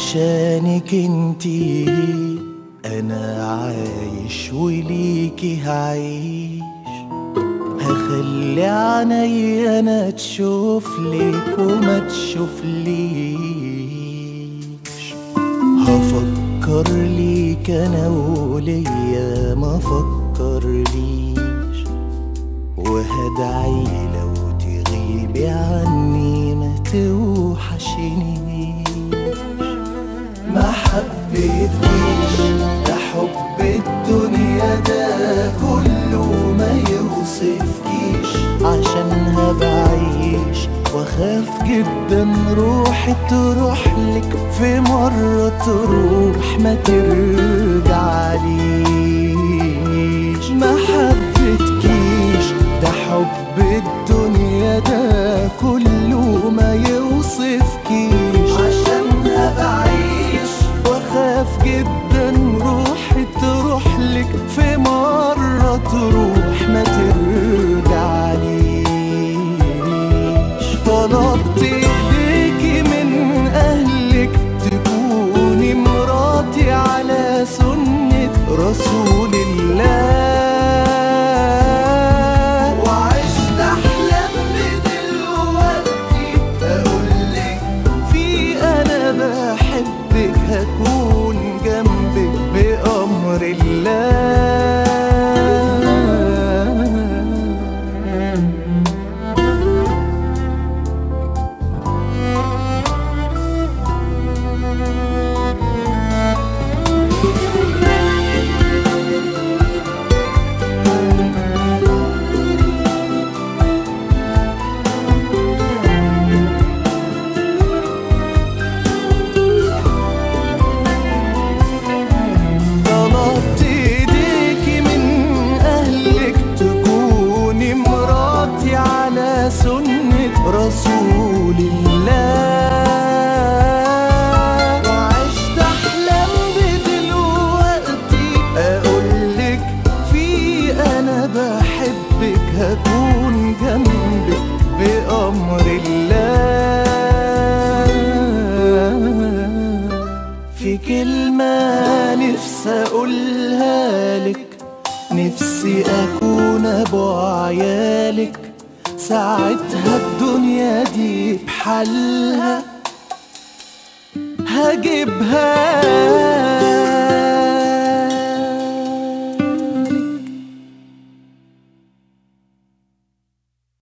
عشانك انتي انا عايش وليكي هعيش هخلي عيني انا تشوف لك وما تشوفليش هفكر ليك انا وليا ما فكرليش وهدعي لو تغيبي عني ما توحشنيش ما حبيتكيش ده حب الدنيا ده كله ما يوصفكيش عشانها بعيش واخاف جدا روحي تروح لك في مرة تروح ما ترجعليش ما حبيتكيش ده حب الدنيا ده كله ما يوصفكيش عشانها بعيش واخاف جدا روحي تروح لك في مرة تروح ما ترجعليش طلبت ايديكي من اهلك تكوني مراتي على سنة رسول الله وعشت احلام دلوقتي اقولك في انا بحبك هكون جنبك بامر الله طلبت ايديكي من اهلك تكوني مراتي على سنة رسول الله وعشت احلام بدلوقتي اقولك في انا بحبك هكون جنبك بامر الله في كلمة نفسي أقولها لك نفسي أكون أبو عيالك ساعتها الدنيا دي بحالها هجيبها